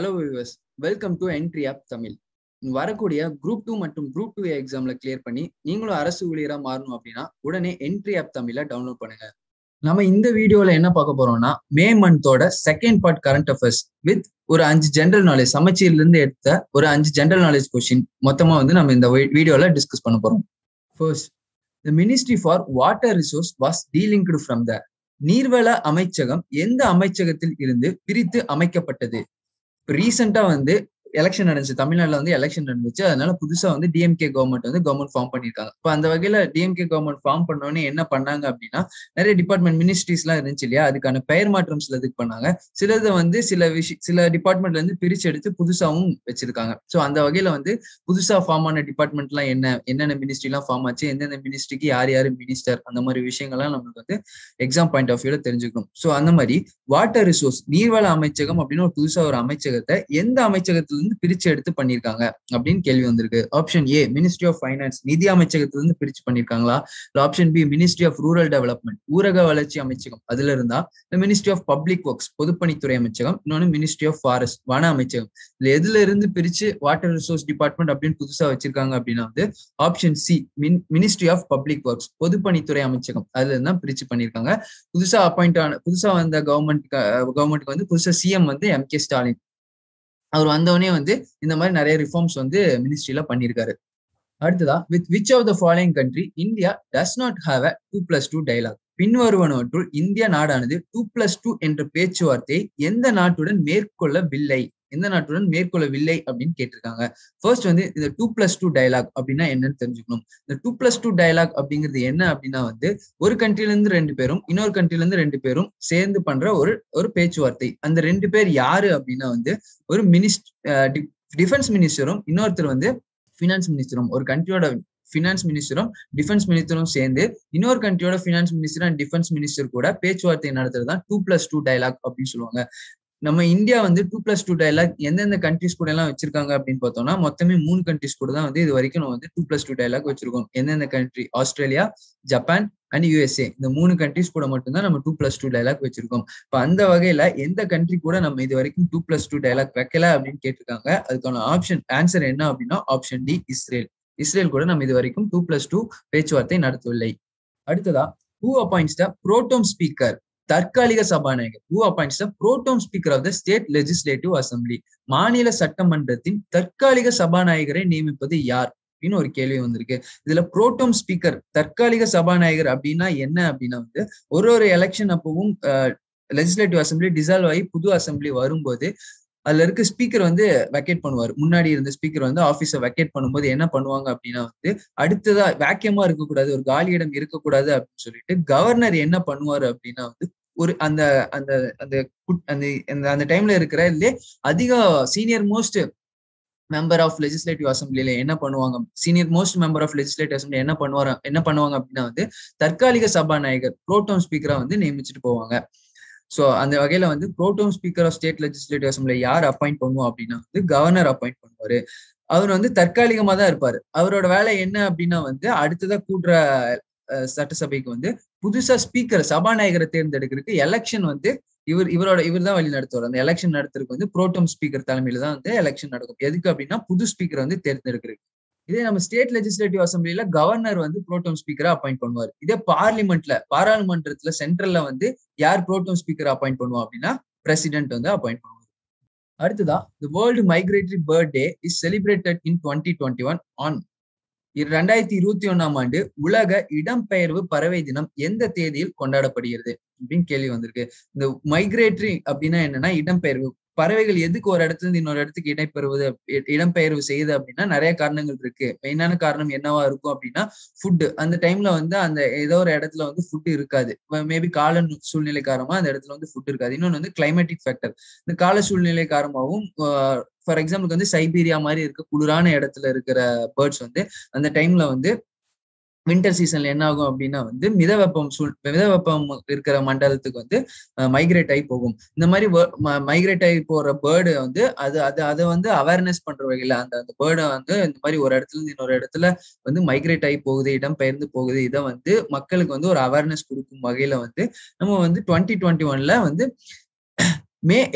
hello viewers welcome to Entri app Tamil வரக்கூடிய group two மற்றும் group two எக்ஸாம்ல clear பண்ணி நீங்களும் அரசு ஊழியரா மாறணும் அப்படின்னா உடனே என்ட்ரி ஆப் தமிழ டவுன்லோட் பண்ணுங்க நம்ம இந்த வீடியோல என்ன பார்க்க போறோம்னா மே மந்தோட second part current affairs with ஒரு அஞ்சு ஜென்ரல் நாலேஜ் சமச்சீர்ல இருந்து எடுத்த ஒரு அஞ்சு ஜென்ரல் நாலேஜ் கொஸ்டின் மொத்தமா வந்து நம்ம இந்த வீடியோல டிஸ்கஸ் பண்ண போறோம் first the ministry for water resource was dealing from the நீர்வள அமைச்சகம் எந்த அமைச்சகத்தில் இருந்து பிரித்து அமைக்கப்பட்டது இப்போ ரீசெண்டா வந்து எலெக்ஷன் நடந்துச்சு தமிழ்நாடுல வந்து எலெக்ஷன் நடந்துச்சு அதனால புதுசா வந்து டிஎம்கே கவர்மெண்ட் வந்து கவர்மெண்ட் ஃபார்ம் பண்ணிருக்காங்க இப்போ அந்த வகையில டிஎம்கே கவர்மெண்ட் ஃபார்ம் பண்ணோடனே என்ன பண்ணாங்க அப்படின்னா நிறைய டிபார்ட்மெண்ட் மினிஸ்ட்ரிஸ் எல்லாம் இருந்துச்சு இல்லையா அதுக்கான பெயர் மாற்றம் சில இதுக்கு பண்ணாங்க சிலது வந்து சில விஷயம் சில டிபார்ட்மெண்ட்ல இருந்து பிரிச்சு எடுத்து புதுசாவும் வச்சிருக்காங்க ஸோ அந்த வகையில வந்து புதுசா ஃபார்ம் ஆன டிபார்ட்மெண்ட் எல்லாம் என்ன என்னென்ன மினிஸ்ட்ரி எல்லாம் ஃபார்ம் ஆச்சு எந்தெந்த மினிஸ்ட்ரிக்கு யார் யாரு மினிஸ்டர் அந்த மாதிரி விஷயங்கள்லாம் நம்மளுக்கு வந்து எக்ஸாம் பாயிண்ட் ஆஃப் வியூல தெரிஞ்சுக்கணும் ஸோ அந்த மாதிரி வாட்டர் ரிசோர்ஸ் நீர்வள அமைச்சகம் அப்படின்னு ஒரு புதுசா ஒரு அமைச்சகத்தை எந்த அமைச்சகத்துல இருந்து பிரிச்சு எடுத்து பண்ணிருக்காங்க அப்படின்னு கேள்வி வந்திருக்கு option A ministry of finance நிதி அமைச்சகத்துல இருந்து பிரிச்சு பண்ணிருக்காங்களா இல்ல option B ministry of rural development ஊரக வளர்ச்சி அமைச்சகம் அதுல இருந்தா இந்த மினிஸ்ட்ரி ஆஃப் பப்ளிக் ஒர்க்ஸ் பொதுப்பணித்துறை அமைச்சகம் இன்னொன்னு மினிஸ்ட்ரி ஆஃப் ஃபாரஸ்ட் வன அமைச்சகம் இதுல எதுல இருந்து பிரிச்சு வாட்டர் ரிசோர்ஸ் டிபார்ட்மெண்ட் அப்படின்னு புதுசா வச்சிருக்காங்க அப்படின்னா வந்து option C ministry of public works பொதுப்பணித்துறை அமைச்சகம் அதுல இருந்தா பிரிச்சு பண்ணிருக்காங்க புதுசா அப்பாயிண்ட் ஆன புதுசா வந்த கவர்மெண்ட் கவர்மெண்ட்டுக்கு வந்து புதுசா சிஎம் வந்து எம் கே ஸ்டாலின் அவர் வந்தவொடனே வந்து இந்த மாதிரி நிறைய ரிஃபார்ம்ஸ் வந்து மினிஸ்ட்ரியில பண்ணியிருக்காரு அடுத்ததா with which of the following country India does not have a two plus two dialogue பின்வருவனவற்றுள் இந்திய நாடானது டூ பிளஸ் டூ என்ற பேச்சுவார்த்தையை எந்த நாட்டுடன் மேற்கொள்ளவில்லை எந்த நாட்டுடன் மேற்கொள்ளவில்லை அப்படின்னு கேட்டிருக்காங்க ஃபர்ஸ்ட் வந்து இந்த டூ பிளஸ் டூ டைலாக் அப்படின்னா என்னன்னு தெரிஞ்சுக்கணும் இந்த டூ பிளஸ் டூ டைலாக் அப்படிங்கிறது என்ன அப்படின்னா வந்து ஒரு கண்ட்ரில இருந்து ரெண்டு பேரும் இன்னொரு கண்ட்ரில இருந்து ரெண்டு பேரும் சேர்ந்து பண்ற ஒரு ஒரு பேச்சுவார்த்தை அந்த ரெண்டு பேர் யாரு அப்படின்னா வந்து ஒரு மினிஸ்ட் டிஃபென்ஸ் மினிஸ்டரும் இன்னொருத்தர் வந்து ஃபினான்ஸ் மினிஸ்டரும் ஒரு கண்ட்ரியோட ஃபினான்ஸ் மினிஸ்டரும் டிஃபென்ஸ் மினிஸ்டரும் சேர்ந்து இன்னொரு கண்ட்ரியோட finance minister and defence minister கூட பேச்சுவார்த்தை நடத்துறது தான் டூ பிளஸ் டூ டைலாக் அப்படின்னு சொல்லுவாங்க நம்ம இந்தியா வந்து டூ பிளஸ் டூ டைலாக் எந்தெந்த கண்ட்ரிஸ் கூட எல்லாம் வச்சிருக்காங்க அப்படின்னு பார்த்தோம்னா மொத்தமே மூணு கண்ட்ரிஸ் கூட தான் வந்து இது வரைக்கும் நம்ம வந்து டூ பிளஸ் டூ டைலாக் வச்சிருக்கோம் எந்தெந்த country Australia Japan and USA இந்த மூணு கண்ட்ரிஸ் கூட மட்டும்தான் நம்ம டூ பிளஸ் டூ டைலாக் வச்சிருக்கோம் இப்போ அந்த வகையில எந்த கண்ட்ரி கூட நம்ம இது வரைக்கும் டூ பிளஸ் டூ டைலாக் வைக்கல அப்படின்னு கேட்டிருக்காங்க அதுக்கான ஆப்ஷன் ஆன்சர் என்ன அப்படின்னா ஆப்ஷன் டி இஸ்ரேல் இஸ்ரேல் கூட நம்ம இது வரைக்கும் டூ பிளஸ் டூ பேச்சுவார்த்தை நடத்தவில்லை அடுத்ததா who appoints the pro tem speaker தற்காலிக சபாநாயகர் who appoints the pro tem speaker of the state legislative assembly மாநில சட்டமன்றத்தின் தற்காலிக சபாநாயகரை நியமிப்பது யார் அப்படின்னு ஒரு கேள்வி வந்திருக்கு இதுல புரோட்டோம் ஸ்பீக்கர் தற்காலிக சபாநாயகர் அப்படின்னா என்ன அப்படின்னா வந்து ஒரு ஒரு எலெக்ஷன் அப்பவும் லெஜிஸ்லேட்டிவ் அசம்பிளி டிசால்வ் ஆகி புது அசம்பிளி வரும்போது அதுல இருக்க ஸ்பீக்கர் வந்து வெக்கேட் பண்ணுவார் முன்னாடி இருந்த ஸ்பீக்கர் வந்து ஆஃபீஸை வெக்கேட் பண்ணும்போது என்ன பண்ணுவாங்க அப்படின்னா வந்து அடுத்ததா வேக்கியமா இருக்கக்கூடாது ஒரு காலியிடம் இருக்கக்கூடாது அப்படின்னு சொல்லிட்டு கவர்னர் என்ன பண்ணுவாரு அப்படின்னா வந்து ஒரு அந்த அந்த அந்த அந்த அந்த டைம்ல இருக்கிற இல்லையே அதிக senior most member of legislative அசம்பிளில என்ன பண்ணுவாங்க senior most member of legislative assembly என்ன பண்ணுவாங்க என்ன பண்ணுவாங்க அப்படின்னா வந்து தற்காலிக சபாநாயகர் புரோட்டோம் ஸ்பீக்கரா வந்து நியமிச்சுட்டு போவாங்க ஸோ அந்த வகையில வந்து pro tem speaker of state legislative assembly யார் அப்பாயிண்ட் பண்ணுவோம் அப்படின்னா வந்து கவர்னர் அப்பாயிண்ட் பண்ணுவாரு அவர் வந்து தற்காலிகமா தான் இருப்பாரு அவரோட வேலை என்ன அப்படின்னா வந்து அடுத்ததா கூடுற சட்டசபைக்கு வந்து புதுசா ஸ்பீக்கர் சபாநாயகரை தேர்ந்தெடுக்கிறதுக்கு எலெக்ஷன் வந்து இவர் இவரோட இவர் தான் வழி நடத்துவார் அந்த எலெக்ஷன் நடத்துறதுக்கு வந்து புரோட்டோம் ஸ்பீக்கர் தலைமையில தான் வந்து எலெக்ஷன் நடக்கும் எதுக்கு அப்படின்னா புது ஸ்பீக்கர் வந்து தேர்ந்தெடுக்கிறது இதே நம்ம ஸ்டேட் லெஜிஸ்லேட்டிவ் அசம்பிளில கவர்னர் வந்து புரோட்டோம் ஸ்பீக்கரா அப்பாயிண்ட் பண்ணுவார் இதே பார்லிமெண்ட்ல பாராளுமன்றத்துல சென்ட்ரல்ல வந்து யார் புரோட்டோம் ஸ்பீக்கர் அப்பாயிண்ட் பண்ணுவோம் அப்படின்னா பிரசிடென்ட் வந்து அப்பாயிண்ட் பண்ணுவார் அடுத்ததா the world migratory bird day is celebrated in twenty twenty one on ரெண்டாயிரத்தி இருபத்தி ஒன்னாம் ஆண்டு உலக இடம்பெயர்வு பறவை தினம் எந்த தேதியில் கொண்டாடப்படுகிறது அப்படின்னு கேள்வி வந்திருக்கு இந்த மைக்ரேட்டரி அப்படின்னா என்னன்னா இடம்பெயர்வு பறவைகள் எதுக்கு ஒரு இடத்துல இருந்து இன்னொரு இடத்துக்கு இடம்பெறுவது இடம்பெயர்வு செய்யுது அப்படின்னா நிறைய காரணங்கள் இருக்கு மெயினான காரணம் என்னவா இருக்கும் அப்படின்னா ஃபுட்டு அந்த டைம்ல வந்து அந்த ஏதோ ஒரு இடத்துல வந்து ஃபுட் இருக்காது மேபி கால சூழ்நிலை காரணமா அந்த இடத்துல வந்து ஃபுட் இருக்காது இன்னொன்று வந்து கிளைமேட்டிக் ஃபேக்டர் இந்த கால சூழ்நிலை காரணமாகவும் ஃபார் எக்ஸாம்பிளுக்கு வந்து சைபீரியா மாதிரி இருக்க குளிரான இடத்துல இருக்கிற பேர்ட்ஸ் வந்து அந்த டைம்ல வந்து வின்டர் சீசன்ல என்ன ஆகும் அப்படின்னா வந்து மித வெப்பம் சூழ் மித வெப்பம் இருக்கிற மண்டலத்துக்கு வந்து மைக்ரேட் ஆகி போகும் இந்த மாதிரி மைக்ரேட் ஆகி போற பேர்டு வந்து அது அது அதை வந்து அவேர்னஸ் பண்ற வகையில அந்த அந்த பேர்டை வந்து இந்த மாதிரி ஒரு இடத்துல இருந்து இன்னொரு இடத்துல வந்து மைக்ரேட் ஆகி போகுது இடம் பெயர்ந்து போகுது இதை வந்து மக்களுக்கு வந்து ஒரு அவேர்னஸ் கொடுக்கும் வகையில வந்து நம்ம வந்து டுவெண்ட்டி டுவெண்ட்டி ஒன்ல வந்து மே எயிட்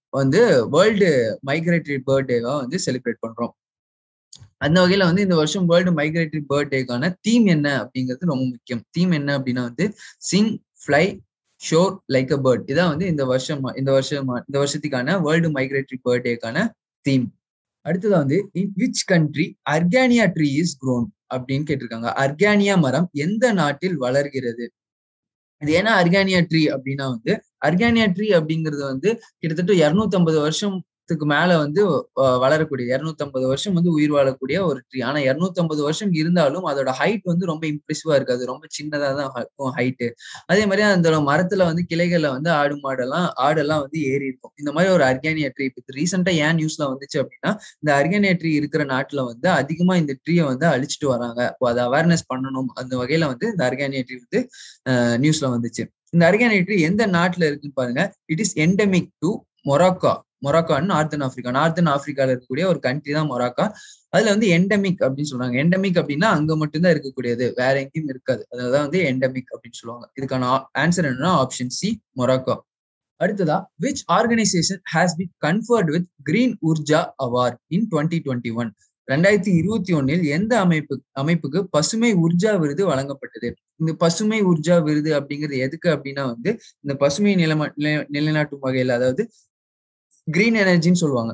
வந்து வேர்ல்டு மைக்ரேட்டரி பர்த்டேவா வந்து செலிப்ரேட் பண்றோம் அந்த வகையில வந்து இந்த வருஷம் வேர்ல்டு மைக்ரேட்டரி பர்த்டேக்கான தீம் என்ன அப்படிங்கிறது ரொம்ப முக்கியம் தீம் என்ன அப்படின்னா வந்து sing fly soar like a bird இதான் வந்து இந்த வருஷம் இந்த வருஷம் இந்த வருஷத்துக்கான வேர்ல்டு மைக்ரேட்டரி பர்த்டேக்கான தீம் அடுத்ததா வந்து in which country argania tree is grown அப்படின்னு கேட்டிருக்காங்க அர்கானியா மரம் எந்த நாட்டில் வளர்கிறது இது ஏன்னா அர்கானியா ட்ரீ அப்படின்னா வந்து அர்கானியா ட்ரீ அப்படிங்கிறது வந்து கிட்டத்தட்ட இருநூத்தி ஐம்பது வருஷத்துக்கு மேல வந்து வளரக்கூடிய இருநூத்தி ஐம்பது வருஷம் வந்து உயிர் வாழக்கூடிய ஒரு ட்ரீ ஆனா இருநூத்தி ஐம்பது வருஷம் இருந்தாலும் அதோட ஹைட் வந்து ரொம்ப இம்ப்ரெசிவா இருக்காது ரொம்ப சின்னதா தான் இருக்கும் ஹைட்டு அதே மாதிரி அந்த மரத்துல வந்து கிளைகள்ல வந்து ஆடு மாடெல்லாம் ஆடெல்லாம் வந்து ஏறி இருக்கும் இந்த மாதிரி ஒரு அர்கானியா ட்ரீ இப்போ ரீசெண்டா ஏன் நியூஸ்ல வந்துச்சு அப்படின்னா இந்த அர்கானியா ட்ரீ இருக்கிற நாட்டுல வந்து அதிகமா இந்த ட்ரீயை வந்து அழிச்சிட்டு வராங்க இப்போ அதை அவேர்னஸ் பண்ணணும் அந்த வகையில வந்து இந்த அர்கானியா ட்ரீ வந்து நியூஸ்ல வந்துச்சு இந்த அர்கானியா ட்ரீ எந்த நாட்டுல இருக்குன்னு பாருங்க it is endemic to Morocco மொராக்கான்னு நார்த்தன் ஆப்பிரிக்கா நார்த்தன் ஆப்பிரிக்கால இருக்கக்கூடிய ஒரு கண்ட்ரி தான் மொராக்கா அதுல வந்து எண்டமிக் அப்படின்னு சொல்றாங்க எண்டமிக் அப்படின்னா அங்க மட்டும்தான் இருக்கக்கூடியது வேற எங்கேயும் இருக்காது அதுலதான் வந்து எண்டமிக் அப்படின்னு சொல்லுவாங்க இதுக்கான ஆன்சர் என்னன்னா ஆப்ஷன் சி மொராக்கா அடுத்ததா which organisation has be conferred with green Urja award in twenty twenty one ரெண்டாயிரத்தி இருபத்தி ஒன்னில் எந்த அமைப்பு அமைப்புக்கு பசுமை உர்ஜா விருது வழங்கப்பட்டது இந்த பசுமை உர்ஜா விருது அப்படிங்கிறது எதுக்கு அப்படின்னா வந்து இந்த பசுமை நிலம நிலைநாட்டும் வகையில அதாவது கிரீன் எனர்ஜின்னு சொல்லுவாங்க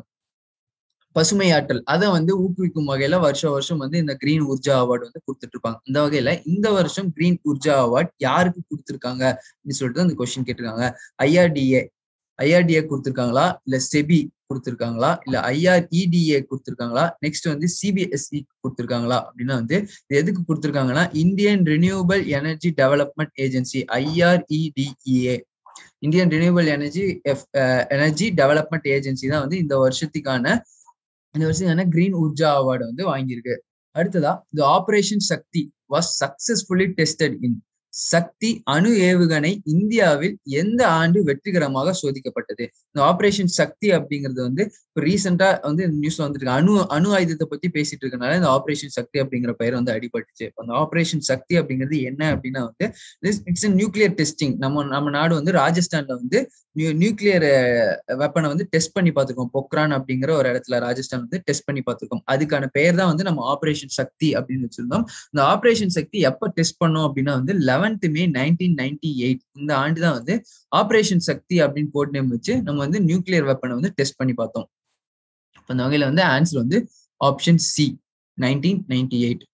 பசுமை ஆற்றல் அதை வந்து ஊக்குவிக்கும் வகையில வருஷம் வருஷம் வந்து இந்த கிரீன் உர்ஜா அவார்டு வந்து கொடுத்துட்டு இருப்பாங்க இந்த வகையில இந்த வருஷம் கிரீன் உர்ஜா அவார்ட் யாருக்கு கொடுத்துருக்காங்க அப்படின்னு சொல்லிட்டு அந்த கொஸ்டின் கேட்டிருக்காங்க ஐஆர்டிஏ ஐஆர்டிஏ கொடுத்துருக்காங்களா இல்ல செபி கொடுத்துருக்காங்களா இல்ல ஐஆர்இடிஏ கொடுத்துருக்காங்களா நெக்ஸ்ட் வந்து சிபிஎஸ்இ கொடுத்துருக்காங்களா அப்படின்னா வந்து இது எதுக்கு கொடுத்துருக்காங்கன்னா Indian renewable energy development agency IREDA Indian renewable energy energy development agency தான் வந்து இந்த வருஷத்துக்கான இந்த வருஷத்துக்கான கிரீன் உர்ஜா அவார்டு வந்து வாங்கியிருக்கு அடுத்ததா இந்த operation Shakti was successfully tested in Shakti அணு ஏவுகணை இந்தியாவில் எந்த ஆண்டு வெற்றிகரமாக சோதிக்கப்பட்டது இந்த ஆபரேஷன் சக்தி அப்படிங்கிறது வந்து இப்போ ரீசெண்டா வந்து நியூஸ்ல வந்துருக்கு அணு அணு ஆயுதத்தை பத்தி பேசிட்டு இருக்கனால இந்த ஆபரேஷன் சக்தி அப்படிங்கிற பெயர் வந்து அடிபட்டுச்சு அந்த ஆபரேஷன் சக்தி அப்படிங்கிறது என்ன அப்படின்னா வந்து இட்ஸ் நியூக்ளியர் டெஸ்டிங் நம்ம நம்ம நாடு வந்து ராஜஸ்தான்ல வந்து நியூக்ளியர் வெப்பனை வந்து டெஸ்ட் பண்ணி பார்த்துருக்கோம் பொக்ரான் அப்படிங்கிற ஒரு இடத்துல ராஜஸ்தான் வந்து டெஸ்ட் பண்ணி பார்த்துருக்கோம் அதுக்கான பெயர் தான் வந்து நம்ம ஆபரேஷன் சக்தி அப்படின்னு வச்சிருந்தோம் இந்த ஆபரேஷன் சக்தி எப்ப டெஸ்ட் பண்ணோம் அப்படின்னா வந்து eleventh May nineteen ninety eight இந்த ஆண்டு தான் வந்து ஆபரேஷன் சக்தி அப்படின்னு போட் நேம் வச்சு நம்ம வந்து நியூக்ளியர் வெப்பனை வந்து டெஸ்ட் பண்ணி பார்த்தோம் அந்த வகையில வந்து ஆன்சர் வந்து option C nineteen ninety eight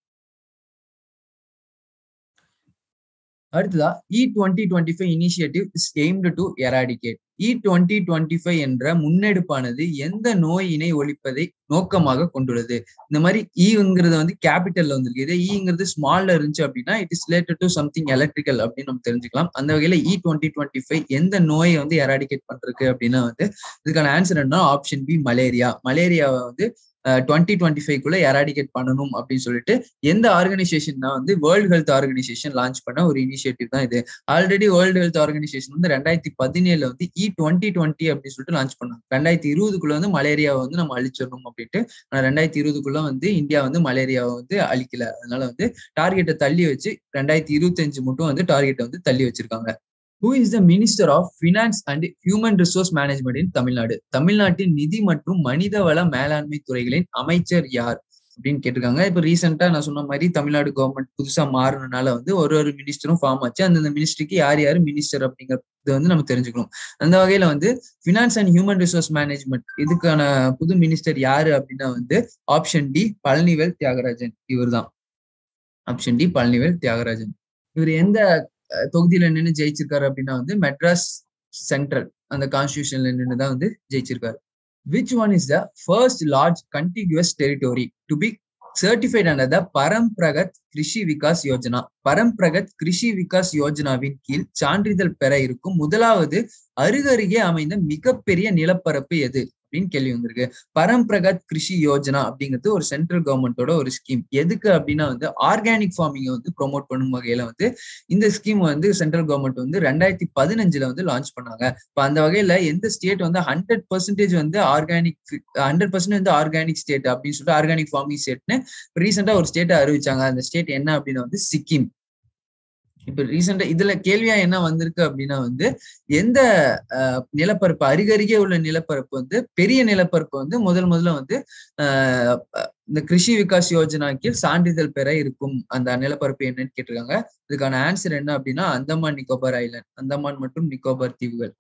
அடுத்ததா E twenty twenty five initiative is aimed to eradicate E twenty twenty five என்ற முன்னெடுப்பானது எந்த நோயினை ஒழிப்பதை நோக்கமாக கொண்டுள்ளது இந்த மாதிரி ஈங்கிறது வந்து கேபிட்டல்ல வந்திருக்கு இதே ஈங்கிறது ஸ்மால்ல இருந்துச்சு அப்படின்னா it is related to something electrical அப்படின்னு நம்ம தெரிஞ்சுக்கலாம் அந்த வகையில இ டுவெண்ட்டி டுவெண்ட்டி ஃபைவ் எந்த நோயை வந்து எராடிகேட் பண்றதுக்கு அப்படின்னா வந்து இதுக்கான ஆன்சர் என்ன ஆப்ஷன் பி மலேரியா மலேரியாவை வந்து டுவெண்ட்டி டுவெண்ட்டி ஃபைவ்க்குள்ள எராடிகேட் பண்ணணும் அப்படின்னு சொல்லிட்டு எந்த ஆர்கனைசேஷன் வந்து வேர்ல்டு ஹெல்த் ஆர்கனைசேஷன் லான்ச் பண்ண ஒரு இனிஷியேட்டிவ் தான் இது ஆல்ரெடி வேர்ல்டு ஹெல்த் ஆர்கனைசேஷன் வந்து ரெண்டாயிரத்தி பதினேழுல வந்து இ டுவெண்ட்டி டுவெண்ட்டி அப்படின்னு சொல்லிட்டு லான்ச் பண்ணாங்க ரெண்டாயிரத்தி இருபதுக்குள்ள வந்து மலேரியாவை வந்து நம்ம அழிச்சிடணும் அப்படின்ட்டு ஆனா ரெண்டாயிரத்தி இருபதுக்குள்ள வந்து இந்தியா வந்து மலேரியாவை வந்து அழிக்கல அதனால வந்து டார்கெட்டை தள்ளி வச்சு ரெண்டாயிரத்தி இருபத்தஞ்சு மட்டும் வந்து டார்கெட்டை வந்து தள்ளி வச்சிருக்காங்க who is the minister of finance and human resource management in Tamil Nadu தமிழ்நாட்டின் நிதி மற்றும் மனிதவள மேலாண்மை துறைகளின் அமைச்சர் யார் அப்படின்னு கேட்டிருக்காங்க இப்ப ரீசெண்டா நான் சொன்ன மாதிரி தமிழ்நாடு கவர்மெண்ட் புதுசா மாறினால வந்து ஒரு ஒரு மினிஸ்டரும் ஃபார்ம் ஆச்சு அந்தந்த மினிஸ்ட்ரிக்கு யார் யார் மினிஸ்டர் அப்படிங்கறது வந்து நம்ம தெரிஞ்சுக்கணும் அந்த வகையில வந்து finance and human resource management இதுக்கான புது மினிஸ்டர் யாரு அப்படின்னா வந்து ஆப்ஷன் டி பழனிவேல் தியாகராஜன் இவர் தான் ஆப்ஷன் டி பழனிவேல் தியாகராஜன் இவர் எந்த தொகுதியில நின்று ஜெயிச்சிருக்காரு அப்படின்னா வந்து மெட்ராஸ் சென்ட்ரல் அந்த கான்ஸ்டியூஷன்ல நின்று தான் வந்து ஜெயிச்சிருக்காரு which one is the first large contiguous territory to be certified under the Paramparagat Krishi Vikas Yojana Paramparagat Krishi Vikas யோஜனாவின் கீழ் சான்றிதழ் பெற இருக்கும் முதலாவது அருகருகே அமைந்த மிகப்பெரிய நிலப்பரப்பு எது அப்படின்னு கேள்வி வந்திருக்கு பரம்பிரகத் கிருஷி யோஜனா அப்படிங்கிறது ஒரு சென்ட்ரல் கவர்மெண்டோட ஒரு ஸ்கீம் எதுக்கு அப்படின்னா வந்து ஆர்கானிக் ஃபார்மிங்கை வந்து ப்ரொமோட் பண்ணும் வகையில வந்து இந்த ஸ்கீம் வந்து சென்ட்ரல் கவர்மெண்ட் வந்து ரெண்டாயிரத்தி பதினஞ்சுல வந்து லான்ச் பண்ணாங்க இப்போ அந்த வகையில எந்த ஸ்டேட் வந்து ஹண்ட்ரட் பர்சன்டேஜ் வந்து ஆர்கானிக் ஹண்ட்ரட் பர்சன்ட் வந்து ஆர்கானிக் ஸ்டேட் அப்படின்னு சொல்லிட்டு ஆர்கானிக் ஃபார்மிங் ஸ்டேட்னு ரீசெண்டா ஒரு ஸ்டேட்டை அறிவிச்சாங்க அந்த ஸ்டேட் என்ன அப்படின்னா வந்து சிக்கிம் இப்ப ரீசெண்டா இதுல கேள்வியா என்ன வந்திருக்கு அப்படின்னா வந்து எந்த நிலப்பரப்பு அருகருகே உள்ள நிலப்பரப்பு வந்து பெரிய நிலப்பரப்பு வந்து முதல் முதல்ல வந்து இந்த கிருஷி விகாஸ் யோஜனா கீழ் சான்றிதழ் பெற இருக்கும் அந்த நிலப்பரப்பு என்னன்னு கேட்டிருக்காங்க இதுக்கான ஆன்சர் என்ன அப்படின்னா அந்தமான் நிக்கோபார் ஐலாண்ட் அந்தமான் மற்றும் நிக்கோபார் தீவுகள்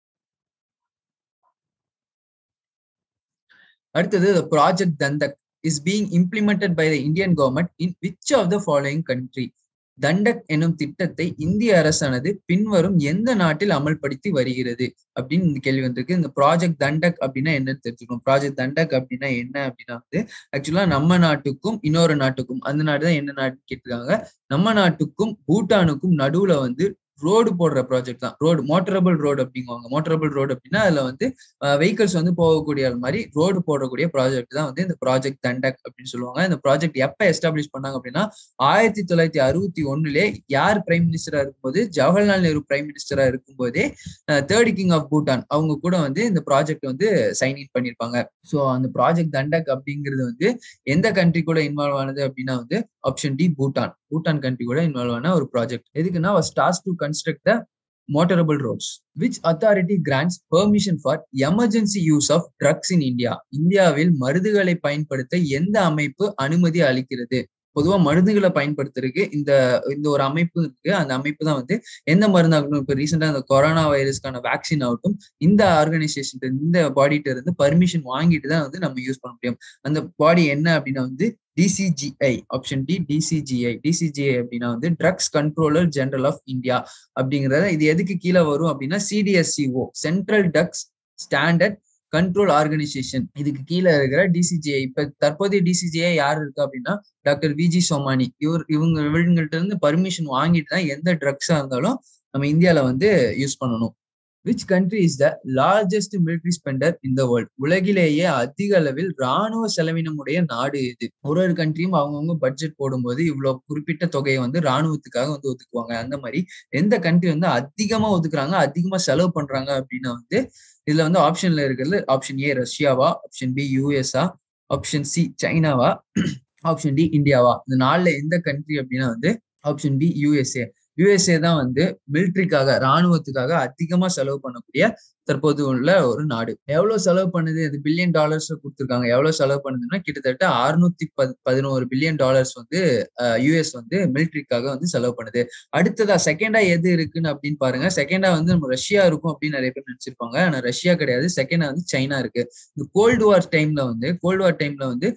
அடுத்தது project Dantak is being implemented by the Indian government in which of the following country Dantak எனும் திட்டத்தை இந்திய அரசானது பின்வரும் எந்த நாட்டில் அமல்படுத்தி வருகிறது அப்படின்னு இந்த கேள்வி வந்திருக்கு இந்த ப்ராஜெக்ட் தண்டக் அப்படின்னா என்னன்னு தெரிஞ்சுக்கணும் ப்ராஜெக்ட் தண்டக் அப்படின்னா என்ன அப்படின்னா வந்து ஆக்சுவலா நம்ம நாட்டுக்கும் இன்னொரு நாட்டுக்கும் அந்த நாடு தான் என்ன நாட்டு கேட்டிருக்காங்க நம்ம நாட்டுக்கும் பூட்டானுக்கும் நடுவுல வந்து ரோடு போடுற ப்ராஜெக்ட் தான் ரோடு மோட்டரபிள் ரோடு அப்படிங்குவாங்க மோட்டரபிள் ரோடு அப்படின்னா அதுல வந்து வெஹிக்கல்ஸ் வந்து போகக்கூடிய மாதிரி ரோடு போடக்கூடிய ப்ராஜெக்ட் தான் வந்து இந்த ப்ராஜெக்ட் தண்டக் அப்படின்னு சொல்லுவாங்க இந்த ப்ராஜெக்ட் எப்ப எஸ்டாப்ளிஷ் பண்ணாங்க அப்படின்னா ஆயிரத்தி தொள்ளாயிரத்தி அறுபத்தி ஒண்ணுலே யார் பிரைம் மினிஸ்டரா இருக்கும்போது ஜவஹர்லால் நேரு பிரைம் மினிஸ்டரா இருக்கும்போதே தேர்ட் கிங் ஆஃப் பூட்டான் அவங்க கூட வந்து இந்த ப்ராஜெக்ட் வந்து சைன் இன் பண்ணிருப்பாங்க ஸோ அந்த ப்ராஜெக்ட் தண்டக் அப்படிங்கிறது வந்து எந்த கண்ட்ரி கூட இன்வால்வ் ஆனது அப்படின்னா வந்து option D Bhutan Bhutan country கூட இன்வால்வ் ஆன ஒரு ப்ராஜெக்ட் எதுக்குன்னா starts to construct the motorable roads which authority grants permission for emergency use of drugs in india இந்தியாவில் மருந்துகளை பயன்படுத்த எந்த அமைப்பு அனுமதி அளிக்கிறது பொதுவா மருந்துகளை பயன்படுத்துறதுக்கு இந்த இந்த ஒரு அமைப்பு இருக்கு அந்த அமைப்பு தான் வந்து எந்த மருந்தாகட்டும் இப்ப ரீசெண்டா இந்த கொரோனா வைரஸ்க்கான வேக்சின் ஆகட்டும் இந்த ஆர்கனைசேஷன் இந்த பாடிட்ட இருந்து பர்மிஷன் வாங்கிட்டு தான் வந்து நம்ம யூஸ் பண்ண முடியும் அந்த பாடி என்ன அப்படின்னா வந்து DCGI option D DCGI DCGI அப்படின்னா வந்து drugs controller general of India அப்படிங்கறத இது எதுக்கு கீழே வரும் அப்படின்னா CDSCO central drugs standard control organisation இதுக்கு கீழே இருக்கிற டிசிஜிஐ இப்ப தற்போதைய டிசிஜிஐ யார் இருக்கு அப்படின்னா டாக்டர் விஜி சோமானி இவர் இவங்க இவங்கள்ட்ட இருந்து பர்மிஷன் வாங்கிட்டு தான் எந்த ட்ரக்ஸா இருந்தாலும் நம்ம இந்தியால வந்து யூஸ் பண்ணணும் which country is the largest military spender in the world உலகிலேயே அதிக அளவில் ராணுவ செலவினமுடைய நாடு இது ஒரு ஒரு கண்ட்ரியும் அவங்கவுங்க பட்ஜெட் போடும்போது இவ்வளவு குறிப்பிட்ட தொகையை வந்து ராணுவத்துக்காக வந்து ஒதுக்குவாங்க அந்த மாதிரி எந்த கண்ட்ரி வந்து அதிகமா ஒதுக்குறாங்க அதிகமா செலவு பண்றாங்க அப்படின்னா வந்து இதுல வந்து ஆப்ஷன்ல இருக்கிறது ஆப்ஷன் ஏ ரஷ்யாவா ஆப்ஷன் பி யூஎஸ்ஆ ஆப்ஷன் சி சைனாவா ஆப்ஷன் டி இந்தியாவா இந்த நாலுல எந்த கண்ட்ரி அப்படின்னா வந்து ஆப்ஷன் பி யூஎஸ்ஏ யூஎஸ்ஏ தான் வந்து மிலிட்ரிக்காக ராணுவத்துக்காக அதிகமா செலவு பண்ணக்கூடிய தற்போது உள்ள ஒரு நாடு எவ்வளவு செலவு பண்ணுது அது பில்லியன் டாலர்ஸ் கொடுத்துருக்காங்க எவ்வளவு செலவு பண்ணுதுன்னா கிட்டத்தட்ட அறுநூத்தி பத் பதினோரு பில்லியன் டாலர்ஸ் வந்து யூஎஸ் வந்து மிலிட்ரிக்காக வந்து செலவு பண்ணுது அடுத்ததா செகண்டா எது இருக்குன்னு அப்படின்னு பாருங்க செகண்டா வந்து நம்ம ரஷ்யா இருக்கும் அப்படின்னு நிறைய பேர் நினைச்சிருப்பாங்க ஆனா ரஷ்யா கிடையாது செகண்டா வந்து சைனா இருக்கு இந்த கோல்டு வார் டைம்ல வந்து கோல்டு வார் டைம்ல வந்து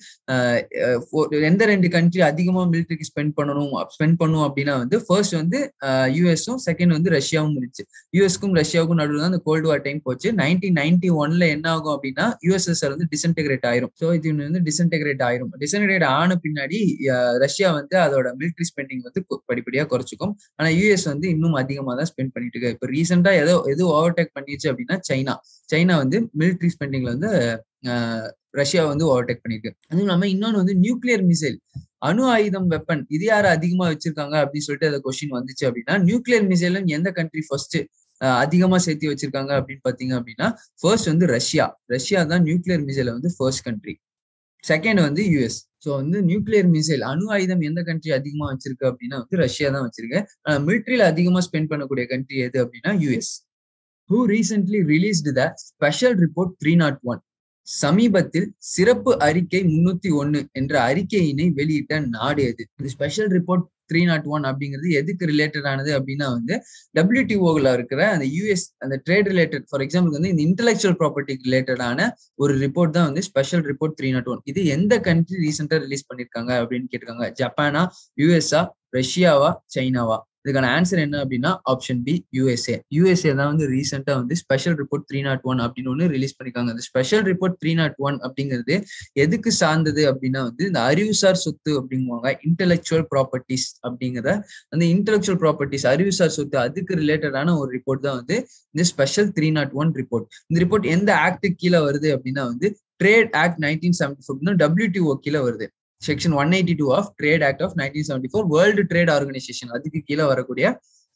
எந்த ரெண்டு கண்ட்ரி அதிகமா மிலிட்ரிக்கு ஸ்பெண்ட் பண்ணணும் ஸ்பெண்ட் பண்ணும் அப்படின்னா வந்து ஃபர்ஸ்ட் வந்து யூஎஸும் செகண்ட் வந்து ரஷ்யாவும் இருந்துச்சு யூஎஸ்க்கும் ரஷ்யாவுக்கும் நடுவில் தான் இந்த கோல்டு வார் டைம் போச்சு நைன்டீன் நைன்டி ஒன்ல என்ன ஆகும் அப்படின்னா யூஎஸ்எஸ்ஆர் வந்து டிசன்டெகிரேட் ஆயிரும் ஸோ இது வந்து டிசன்டெகிரேட் ஆயிரும் டிசன்டெகிரேட் ஆன பின்னாடி ரஷ்யா வந்து அதோட மிலிட்ரி ஸ்பெண்டிங் வந்து படிப்படியா குறைச்சிக்கும் ஆனா யூஎஸ் வந்து இன்னும் அதிகமா தான் ஸ்பெண்ட் பண்ணிட்டு இருக்கு இப்போ ரீசெண்டா ஏதோ எது ஓவர்டேக் பண்ணிச்சு அப்படின்னா சைனா சைனா வந்து மிலிட்ரி ஸ்பெண்டிங்ல வந்து ரஷ்யா வந்து ஓவர்டேக் பண்ணிருக்கு அதுவும் இல்லாம இன்னொன்று வந்து நியூக்ளியர் மிசைல் அணு ஆயுதம் வெப்பன் இது யாரு அதிகமா வச்சிருக்காங்க அப்படின்னு சொல்லிட்டு அந்த கொஸ்டின் வந்துச்சு அப்படின்னா நியூக்ளியர் மிசைலும் எந்த கண்ட்ரி ஃபர்ஸ்ட் அதிகமா சேர்த்து வச்சிருக்காங்க அப்படின்னு பாத்தீங்க அப்படின்னா ஃபர்ஸ்ட் வந்து ரஷ்யா ரஷ்யா தான் நியூக்ளியர் மிசைல வந்து ஃபர்ஸ்ட் கண்ட்ரி செகண்ட் வந்து யூஎஸ் ஸோ வந்து நியூக்ளியர் மிசைல் அணு ஆயுதம் எந்த கண்ட்ரி அதிகமா வச்சிருக்கு அப்படின்னா வந்து ரஷ்யா தான் வச்சிருக்கு மிலிட்ரியில அதிகமா ஸ்பெண்ட் பண்ணக்கூடிய கண்ட்ரி எது அப்படின்னா US who recently released the special report three naught one சமீபத்தில் சிறப்பு அறிக்கை முன்னூத்தி ஒன்னு என்ற அறிக்கையினை வெளியிட்ட நாடு எது இந்த special report three naught one அப்படிங்கிறது எதுக்கு ரிலேட்டட் ஆனது அப்படின்னா வந்து டபிள்யூடிஓல இருக்கிற அந்த யூஎஸ் அந்த ட்ரேட் ரிலேட்டட் ஃபார் எக்ஸாம்பிள் வந்து இந்த இன்டெலெக்சுவல் ப்ராப்பர்ட்டி ரிலேட்டடான ஒரு ரிப்போர்ட் தான் வந்து special report three naught one இது எந்த கண்ட்ரி ரீசெண்டா ரிலீஸ் பண்ணிருக்காங்க அப்படின்னு கேட்டிருக்காங்க ஜப்பானா யூஎஸ்ஆ ரஷ்யாவா சைனாவா இதுக்கான ஆன்சர் என்ன அப்படின்னா ஆப்ஷன் பி யூஎஸ்ஏ யூஎஸ்ஏ தான் வந்து ரீசெண்டா வந்து special report three naught one அப்படின்னு ஒன்று ரிலீஸ் பண்ணிருக்காங்க அந்த special report three naught one அப்படிங்கிறது எதுக்கு சார்ந்தது அப்படின்னா வந்து இந்த அறிவுசார் சொத்து அப்படிங்குவாங்க இன்டெலெக்சுவல் ப்ராப்பர்ட்டிஸ் அப்படிங்கிற அந்த இன்டெலெக்சுவல் ப்ராப்பர்ட்டிஸ் அறிவுசார் சொத்து அதுக்கு ரிலேட்டடான ஒரு ரிப்போர்ட் தான் வந்து இந்த special three naught one report இந்த ரிப்போர்ட் எந்த ஆக்டுக்கு கீழே வருது அப்படின்னா வந்து trade act nineteen seventy four WTO கீழே வருது section one eighty two of trade act of nineteen seventy four world trade organisation அதுக்கு கீழே வரக்கூடிய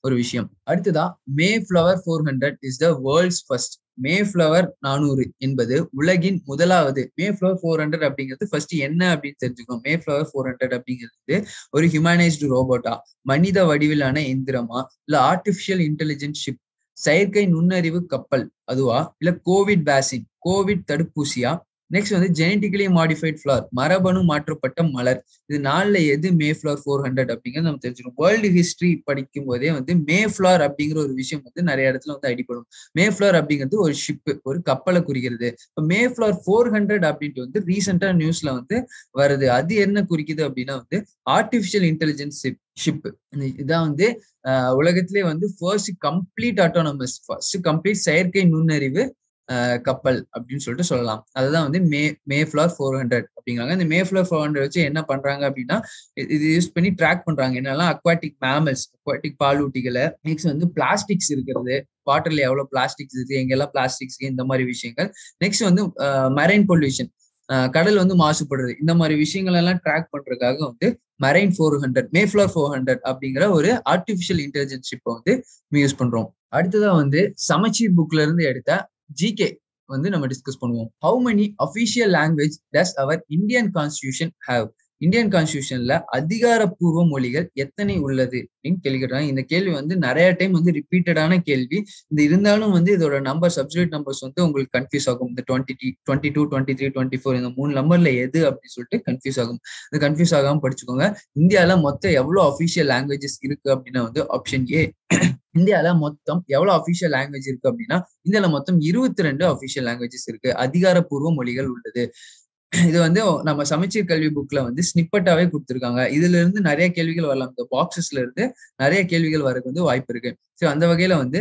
ஒரு விஷயம் அடுத்ததா Mayflower four hundred is the world's first Mayflower நானூறு என்பது உலகின் முதலாவது மே ஃபிளவர் ஃபோர் ஹண்ட்ரட் அப்படிங்கிறது ஃபர்ஸ்ட் என்ன அப்படின்னு தெரிஞ்சுக்கணும் மே ஃபிளவர் ஃபோர் ஹண்ட்ரட் அப்படிங்கிறது ஒரு ஹியூமனைஸ்டு ரோபோட்டா மனித வடிவிலான எந்திரமா இல்ல ஆர்டிபிஷியல் இன்டெலிஜென்ஸ் ஷிப் செயற்கை நுண்ணறிவு கப்பல் அதுவா இல்ல கோவிட் வேக்சின் கோவிட் தடுப்பூசியா நெக்ஸ்ட் வந்து ஜெனட்டிக்கலி மாடிஃபைட் ஃபிளவர் மரபணு மாற்றப்பட்ட மலர் இது நாலுல எது மே ஃபிளவர் ஃபோர் ஹண்ட்ரட் அப்படிங்கிறது நம்ம தெரிஞ்சுக்கணும் வேர்ல்டு ஹிஸ்டரி படிக்கும் போதே வந்து மே ஃபிளவர் அப்படிங்கிற ஒரு விஷயம் வந்து நிறைய இடத்துல வந்து அடிப்படும் மே ஃபிளவர் அப்படிங்கிறது ஒரு ஷிப் ஒரு கப்பலை குறிக்கிறது இப்போ மே ஃபிளவர் ஃபோர் ஹண்ட்ரட் அப்படின்ட்டு வந்து ரீசெண்டா நியூஸ்ல வந்து வருது அது என்ன குறிக்குது அப்படின்னா வந்து ஆர்டிபிஷியல் இன்டெலிஜென்ஸ் ஷிப் ஷிப் இதான் வந்து உலகத்திலே வந்து first complete autonomous first complete செயற்கை நுண்ணறிவு கப்பல் அப்படின்னு சொல்லிட்டு சொல்லலாம் அதுதான் வந்து May Mayflower four hundred அப்படிங்கிறாங்க இந்த மே ஃபிளவர் ஃபோர் ஹண்ட்ரட் வச்சு என்ன பண்றாங்க அப்படின்னா இது யூஸ் பண்ணி ட்ராக் பண்றாங்க என்னெல்லாம் அக்வாட்டிக் மேமல்ஸ் அக்வாட்டிக் பாலூட்டிகளை நெக்ஸ்ட் வந்து பிளாஸ்டிக்ஸ் இருக்கிறது வாட்டர்ல எவ்வளவு பிளாஸ்டிக்ஸ் இருக்கு எங்கெல்லாம் பிளாஸ்டிக்ஸ் இந்த மாதிரி விஷயங்கள் நெக்ஸ்ட் வந்து மரைன் பொல்யூஷன் கடல் வந்து மாசுபடுறது இந்த மாதிரி விஷயங்கள் எல்லாம் ட்ராக் பண்றதுக்காக வந்து marine four hundred Mayflower four hundred அப்படிங்கிற ஒரு ஆர்டிபிஷியல் இன்டெலிஜென்ஸ் ஷிப்பை வந்து யூஸ் பண்றோம் அடுத்ததா வந்து சமச்சீர் புக்ல இருந்து எடுத்த ஜிகே வந்து நம்ம டிஸ்கஸ் பண்ணுவோம் how many official language does our Indian constitution have Indian கான்ஸ்டியூஷன்ல அதிகாரப்பூர்வ மொழிகள் எத்தனை உள்ளது அப்படின்னு கேள்வி கேட்டாங்க இந்த கேள்வி வந்து நிறைய டைம் வந்து ரிப்பீட்டடான கேள்வி இந்த இருந்தாலும் வந்து இதோட நம்பர் சப்ஜெக்ட் நம்பர்ஸ் வந்து உங்களுக்கு கன்ஃபியூஸ் ஆகும் இந்த twenty twenty two twenty three twenty four இந்த மூணு நம்பர்ல எது அப்படின்னு சொல்லிட்டு கன்ஃபியூஸ் ஆகும் இது கன்ஃபியூஸ் ஆகாம படிச்சுக்கோங்க இந்தியால மொத்தம் எவ்வளவு அபிஷியல் லாங்குவேஜஸ் இருக்கு அப்படின்னா வந்து ஆப்ஷன் ஏ இந்தியால மொத்தம் எவ்வளவு அபிஷியல் லாங்குவேஜ் இருக்கு அப்படின்னா இந்தியால மொத்தம் இருபத்தி ரெண்டு அபிஷியல் லாங்குவேஜஸ் இருக்கு அதிகாரப்பூர்வ மொழிகள் உள்ளது இது வந்து நம்ம சமச்சீர் கல்வி புக்ல வந்து ஸ்னிப்பட்டாவே கொடுத்துருக்காங்க இதுல இருந்து நிறைய கேள்விகள் வரலாம் இந்த பாக்ஸஸ்ல இருந்து நிறைய கேள்விகள் வரக்கு வந்து வாய்ப்பு இருக்கு ஸோ அந்த வகையில வந்து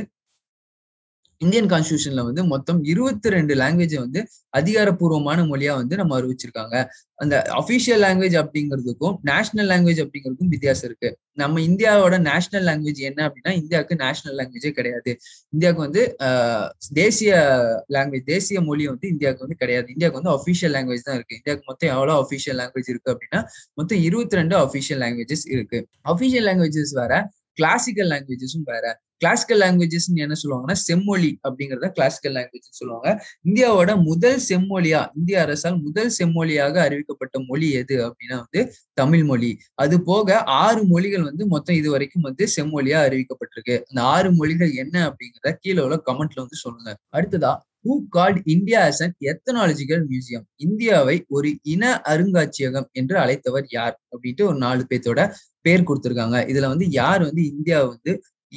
இந்தியன் கான்ஸ்டியூஷன்ல வந்து மொத்தம் இருபத்தி ரெண்டு லாங்குவேஜ் வந்து அதிகாரப்பூர்வமான மொழியா வந்து நம்ம அறிவிச்சிருக்காங்க அந்த அபிஷியல் லாங்குவேஜ் அப்படிங்கிறதுக்கும் நேஷனல் லாங்குவேஜ் அப்படிங்கிறதுக்கும் வித்தியாசம் இருக்கு நம்ம இந்தியாவோட நேஷனல் லாங்குவேஜ் என்ன அப்படின்னா இந்தியாவுக்கு நேஷனல் லாங்குவேஜே கிடையாது இந்தியாவுக்கு வந்து தேசிய லாங்குவேஜ் தேசிய மொழி வந்து இந்தியாவுக்கு வந்து கிடையாது இந்தியாவுக்கு வந்து அபிஷியல் லாங்குவேஜ் தான் இருக்கு இந்தியாவுக்கு மொத்தம் எவ்வளவு அபிஷியல் லாங்குவேஜ் இருக்கு அப்படின்னா மொத்தம் இருபத்தி ரெண்டு அபிஷியல் லாங்குவேஜஸ் இருக்கு அபிஷியல் லாங்குவேஜஸ் வேற கிளாசிக்கல் லாங்குவேஜஸும் வேற கிளாசிக்கல் லாங்குவேஜஸ் என்ன சொல்லுவாங்கன்னா செம்மொழி அப்படிங்கறத கிளாசிக்கல் லாங்குவேஜ் சொல்லுவாங்க இந்தியாவோட முதல் செம்மொழியா இந்திய அரசால் முதல் செம்மொழியாக அறிவிக்கப்பட்ட மொழி எது அப்படின்னா வந்து தமிழ் மொழி அது போக ஆறு மொழிகள் வந்து மொத்தம் இது வரைக்கும் வந்து செம்மொழியா அறிவிக்கப்பட்டிருக்கு அந்த ஆறு மொழிகள் என்ன அப்படிங்கிறத கீழே உள்ள கமெண்ட்ல வந்து சொல்லுங்க அடுத்ததா who called India as an ethnological museum இந்தியாவை ஒரு இன அருங்காட்சியகம் என்று அழைத்தவர் யார் அப்படின்ட்டு ஒரு நாலு பேர்த்தோட பேர் கொடுத்திருக்காங்க இதுல வந்து யார் வந்து இந்தியா வந்து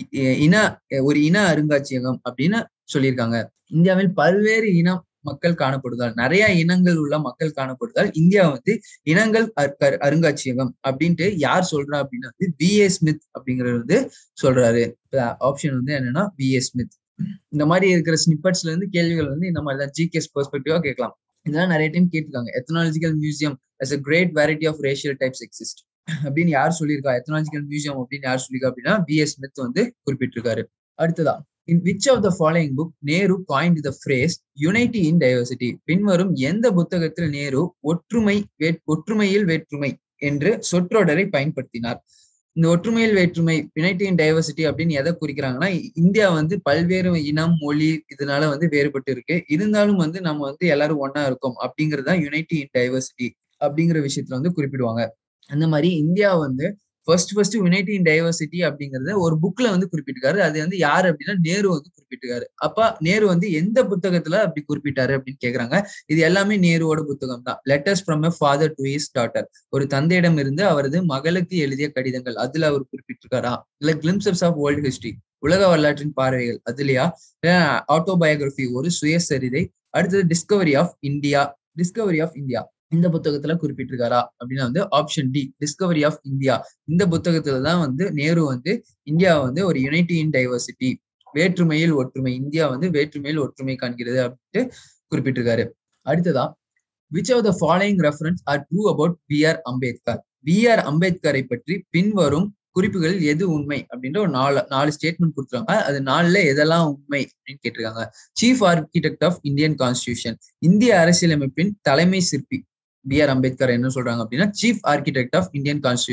இன ஒரு இன அருங்காட்சியகம் அப்படின்னு சொல்லியிருக்காங்க இந்தியாவில் பல்வேறு இன மக்கள் காணப்படுவதால் நிறைய இனங்கள் உள்ள மக்கள் காணப்படுவதால் இந்தியா வந்து இனங்கள் அருங்காட்சியகம் அப்படின்ட்டு யார் சொல்றா அப்படின்னா வந்து பி ஏ ஸ்மித் அப்படிங்கிறது வந்து சொல்றாரு ஆப்ஷன் வந்து என்னன்னா பி ஏ ஸ்மித் இந்த மாதிரி இருக்கிற ஸ்னிப்பட்ஸ்ல இருந்து கேள்விகள் வந்து இந்த மாதிரி தான் ஜிகேஸ் பெர்ஸ்பெக்டிவா கேட்கலாம் இதெல்லாம் நிறைய டைம் கேட்டிருக்காங்க ethnological museum as a great variety of racial types exist அப்படின்னு யார் சொல்லியிருக்கா எத்தனாலஜிக்கல் மியூசியம் அப்படின்னு யார் சொல்லியிருக்கா அப்படின்னா பி எஸ் ஸ்மித் வந்து குறிப்பிட்டிருக்காரு அடுத்ததா in which of the following book Nehru coined the phrase unity in diversity பின்வரும் எந்த புத்தகத்தில் நேரு ஒற்றுமை ஒற்றுமையில் வேற்றுமை என்று சொற்றொடரை பயன்படுத்தினார் இந்த ஒற்றுமையில் வேற்றுமை யுனைட்டி இன் டைவர்சிட்டி அப்படின்னு எதை குறிக்கிறாங்கன்னா இந்தியா வந்து பல்வேறு இனம் மொழி இதனால வந்து வேறுபட்டு இருக்கு இருந்தாலும் வந்து நம்ம வந்து எல்லாரும் ஒன்னா இருக்கோம் அப்படிங்கறதுதான் யுனைட்டி இன் டைவர்சிட்டி அப்படிங்கிற விஷயத்துல வந்து குறிப்பிடுவாங்க அந்த மாதிரி இந்தியா வந்து first first unity in diversity அப்படிங்கறத ஒரு புக்ல வந்து குறிப்பிட்டிருக்காரு அது வந்து யாரு அப்படின்னா நேரு வந்து குறிப்பிட்டிருக்காரு அப்ப நேரு வந்து எந்த புத்தகத்துல அப்படி குறிப்பிட்டாரு அப்படின்னு கேக்குறாங்க இது எல்லாமே நேருவோட புத்தகம் தான் letters from a father to his daughter ஒரு தந்தையிடம் இருந்து அவரது மகளுக்கு எழுதிய கடிதங்கள் அதுல அவர் குறிப்பிட்டிருக்காரா இல்ல கிளிம்சப்ஸ் ஆஃப் வேர்ல்டு ஹிஸ்டரி உலக வரலாற்றின் பார்வைகள் அதுலயா ஆட்டோபயோகிராபி ஒரு சுயசரிதை அடுத்தது discovery of India discovery of India இந்த புத்தகத்துல குறிப்பிட்டிருக்காரா அப்படின்னா வந்து option D discovery of India இந்த புத்தகத்துல தான் வந்து நேரு வந்து இந்தியா வந்து ஒரு யுனைட்டி இன் டைவர்சிட்டி வேற்றுமையில் ஒற்றுமை இந்தியா வந்து வேற்றுமையில் ஒற்றுமை காண்கிறது அப்படின்ட்டு குறிப்பிட்டிருக்காரு அடுத்ததா which of the following reference are true about B R Ambedkar B R அம்பேத்கரை பற்றி பின்வரும் குறிப்புகளில் எது உண்மை அப்படின்ற ஒரு நாலு நாலு ஸ்டேட்மெண்ட் கொடுத்துருக்காங்க அது நாலுல எதெல்லாம் உண்மை அப்படின்னு கேட்டிருக்காங்க chief architect of Indian constitution இந்திய அரசியலமைப்பின் தலைமை சிற்பி பி ஆர் அம்பேத்கர் என்ன சொல்றாங்க அப்படின்னா chief architect of Indian constitution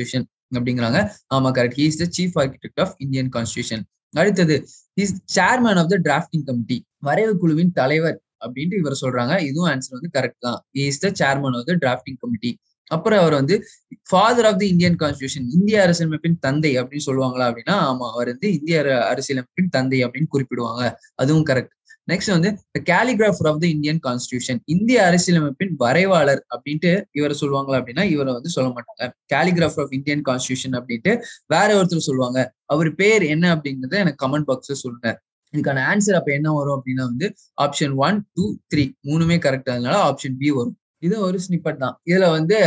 அப்படிங்கிறாங்க ஆமா correct he is the chief architect of Indian constitution அடுத்தது is chairman of the drafting committee வரைவு குழுவின் தலைவர் அப்படின்ட்டு இவர் சொல்றாங்க இதுவும் ஆன்சர் வந்து கரெக்ட் தான் is the chairman of the drafting committee அப்புறம் அவர் வந்து father of the Indian constitution இந்திய அரசியலமைப்பின் தந்தை அப்படின்னு சொல்லுவாங்களா அப்படின்னா ஆமா அவர் வந்து இந்திய அரசியலமைப்பின் தந்தை அப்படின்னு குறிப்பிடுவாங்க அதுவும் கரெக்ட் நெக்ஸ்ட் வந்து calligrapher of the Indian constitution இந்திய அரசியலமைப்பின் வரைவாளர் அப்படின்ட்டு இவரை சொல்லுவாங்களா அப்படின்னா இவரை வந்து சொல்ல மாட்டாங்க கேலிகிராஃபர் ஆஃப் இந்தியன் கான்ஸ்டியூஷன் அப்படின்ட்டு வேற ஒருத்தர் சொல்லுவாங்க அவர் பேர் என்ன அப்படிங்கறத எனக்கு கமெண்ட் பாக்ஸ்ல சொல்லுங்க இதுக்கான ஆன்சர் அப்ப என்ன வரும் அப்படின்னா வந்து ஆப்ஷன் ஒன் டூ த்ரீ மூணுமே கரெக்ட் அதனால ஆப்ஷன் பி வரும் இது ஒரு ஸ்னிப்பட் தான் இதுல வந்து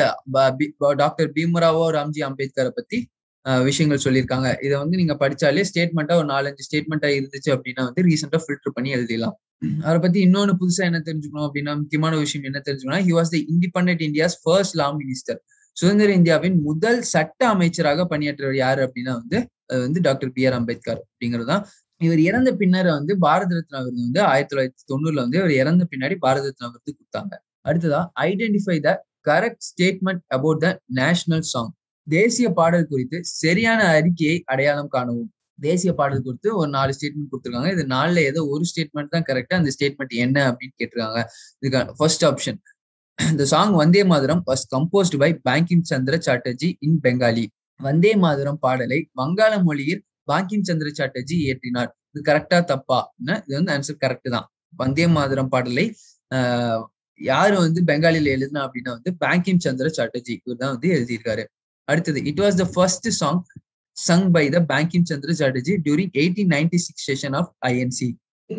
டாக்டர் பீமராவோ ராம்ஜி அம்பேத்கரை பத்தி விஷயங்கள் சொல்லியிருக்காங்க இதை வந்து நீங்க படிச்சாலே ஸ்டேட்மெண்டா ஒரு நாலஞ்சு ஸ்டேட்மெண்டா இருந்துச்சு அப்படின்னா வந்து ரீசெண்டா ஃபில்டர் பண்ணி எழுதிடலாம் அவரை பத்தி இன்னொன்னு புதுசா என்ன தெரிஞ்சுக்கணும் அப்படின்னா முக்கியமான விஷயம் என்ன தெரிஞ்சுக்கணும் he was the independent India's first law minister சுதந்திர இந்தியாவின் முதல் சட்ட அமைச்சராக பணியாற்றவர் யாரு அப்படின்னா வந்து அது வந்து டாக்டர் பி ஆர் அம்பேத்கர் அப்படிங்கிறது தான் இவர் இறந்த பின்னர் வந்து பாரத ரத்னா விருது வந்து ஆயிரத்தி தொள்ளாயிரத்தி தொண்ணூறுல வந்து இவர் இறந்த பின்னாடி பாரத ரத்னா விருது கொடுத்தாங்க அடுத்ததா identify the correct statement about the national song தேசிய பாடல் குறித்து சரியான அறிக்கையை அடையாளம் காணவும் தேசிய பாடல் குறித்து ஒரு நாலு ஸ்டேட்மெண்ட் கொடுத்துருக்காங்க இது நாலுல ஏதோ ஒரு ஸ்டேட்மெண்ட் தான் கரெக்டா அந்த ஸ்டேட்மெண்ட் என்ன அப்படின்னு கேட்டிருக்காங்க இதுக்கான first option the song Vande Mataram was composed by Bankim Chandra Chatterjee in Bengali Vande Mataram பாடலை வங்காள மொழியில் பாங்கிம் சந்திர சாட்டர்ஜி இயற்றினார் இது கரெக்டா தப்பா இது வந்து ஆன்சர் கரெக்ட் தான் வந்தே மாதரம் பாடலை ஆஹ் யாரு வந்து பெங்காலில எழுதுனா அப்படின்னா வந்து பேங்கிம் சந்திர சாட்டர்ஜி இவர் தான் வந்து எழுதியிருக்காரு அடுத்தது it was the first song sung by the Bankim Chandra Chatterjee during eighteen ninety six session of INC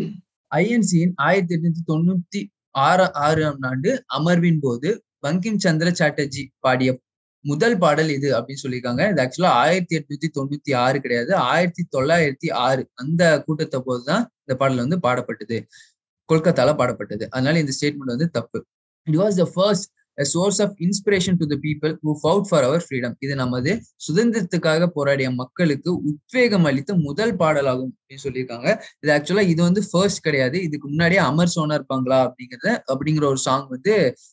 ஐஎன்சியின் ஆயிரத்தி எட்நூத்தி தொண்ணூத்தி ஆறு ஆறாம் ஆண்டு அமர்வின் போது பங்கிம் சந்திர சாட்டர்ஜி பாடிய முதல் பாடல் இது அப்படின்னு சொல்லியிருக்காங்க இது ஆக்சுவலா ஆயிரத்தி எட்நூத்தி தொண்ணூத்தி ஆறு கிடையாது ஆயிரத்தி தொள்ளாயிரத்தி ஆறு அந்த கூட்டத்தை போதுதான் இந்த பாடல் வந்து பாடப்பட்டது கொல்கத்தால பாடப்பட்டது அதனால இந்த ஸ்டேட்மெண்ட் வந்து தப்பு it was the first source of inspiration to the people who fought for our freedom இது நமது சுதந்திரத்துக்காக போராடிய மக்களுக்கு உத்வேகம் அளித்த முதல் பாடலாகும் அப்படின்னு சொல்லியிருக்காங்க இது ஆக்சுவலா இது வந்து ஃபர்ஸ்ட் கிடையாது இதுக்கு முன்னாடியே அமர் சோனா இருப்பாங்களா அப்படிங்கறத அப்படிங்கிற ஒரு சாங் வந்து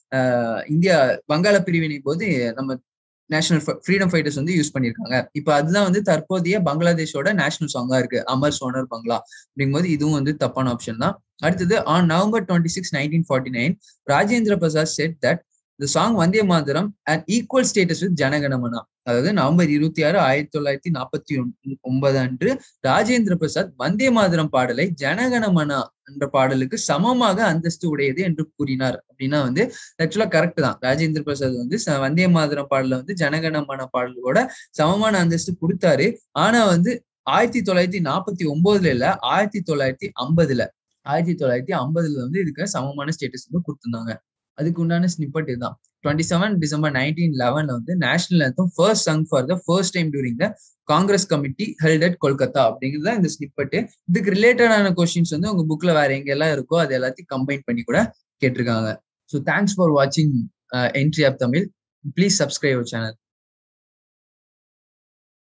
இந்தியா வங்காள பிரிவினை போது நம்ம நேஷனல் ஃப்ரீடம் ஃபைட்டர்ஸ் வந்து யூஸ் பண்ணியிருக்காங்க இப்போ அதுதான் வந்து தற்போதைய பங்களாதேஷோட நேஷனல் சாங்கா இருக்கு அமர் சோனர் பங்களா அப்படிங்கும்போது இதுவும் வந்து தப்பான ஆப்ஷன் தான் அடுத்தது on November twenty six nineteen forty nine Rajendra Prasad said that இந்த song Vande Mataram and equal status with Jana Gana Mana அதாவது நவம்பர் இருபத்தி ஆறு ஆயிரத்தி தொள்ளாயிரத்தி நாற்பத்தி ஒன்பது அன்று ராஜேந்திர பிரசாத் வந்தே மாதரம் பாடலை ஜனகணமனா என்ற பாடலுக்கு சமமாக அந்தஸ்து உடையது என்று கூறினார் அப்படின்னா வந்து ஆக்சுவலா கரெக்ட் தான் ராஜேந்திர பிரசாத் வந்து வந்தே மாதரம் பாடல வந்து ஜனகணமன பாடலோட சமமான அந்தஸ்து கொடுத்தாரு ஆனா வந்து ஆயிரத்தி தொள்ளாயிரத்தி நாற்பத்தி ஒன்பதுல இல்ல ஆயிரத்தி தொள்ளாயிரத்தி ஐம்பதுல ஆயிரத்தி தொள்ளாயிரத்தி ஐம்பதுல வந்து இதுக்கு சமமான ஸ்டேட்டஸ் வந்து கொடுத்திருந்தாங்க அதுக்கு உண்டான ஸ்னிப்பட் இதுதான் டுவெண்ட்டி செவன் டிசம்பர் நைன்டீன் லெவன்ல வந்து national anthem first sung for the first time during the Congress committee held at Kolkata அப்படிங்கிறது தான் இந்த ஸ்னிப்பட்டு இதுக்கு ரிலேட்டடான கொஸ்டின்ஸ் வந்து உங்க புக்ல வேற எங்கெல்லாம் இருக்கோ அது எல்லாத்தையும் கம்பைன் பண்ணி கூட கேட்டிருக்காங்க ஸோ தேங்க்ஸ் ஃபார் வாட்சிங் entry app Tamil please subscribe channel